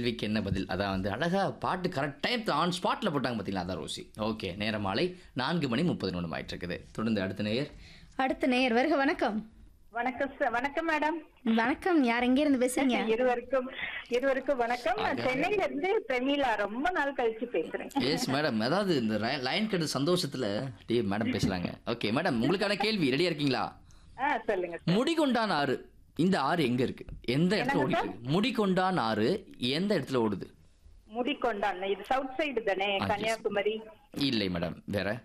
கேள்விக்கு என்ன பதில் அதான் வந்து அழகா பாட்டு கரெக்ட் டைம் ஆன் ஸ்பாட்ல போட்டாங்க பார்த்தீங்களா அதான் ரோசி ஓகே நேரம் மாலை நான்கு மணி முப்பது நிமிடம் ஆயிட்டு இருக்குது தொடர்ந்து அடுத்த நேயர் அடுத்த நேயர் வருக வணக்கம் வணக்கம் சார் வணக்கம் மேடம் வணக்கம் யார் எங்க இருந்து பேசுறீங்க இருவருக்கும் இருவருக்கும் வணக்கம் நான் சென்னையில இருந்து பிரமீளா ரொம்ப நாள் கழிச்சு பேசுறேன் எஸ் மேடம் அதாவது இந்த லைன் கட்டு சந்தோஷத்துல டே மேடம் பேசுறாங்க ஓகே மேடம் உங்களுக்கான கேள்வி ரெடியா இருக்கீங்களா ஆ சொல்லுங்க முடிகொண்டான் ஆறு இந்த ஆறு எங்க இருக்கு எந்த இடத்துல ஓடிட்டு இருக்கு முடிகொண்டான் ஆறு எந்த இடத்துல ஓடுது முடிக்கொண்டான் இது சவுத் சைடு தானே yes. கன்னியாகுமரி இல்லை மேடம் வேற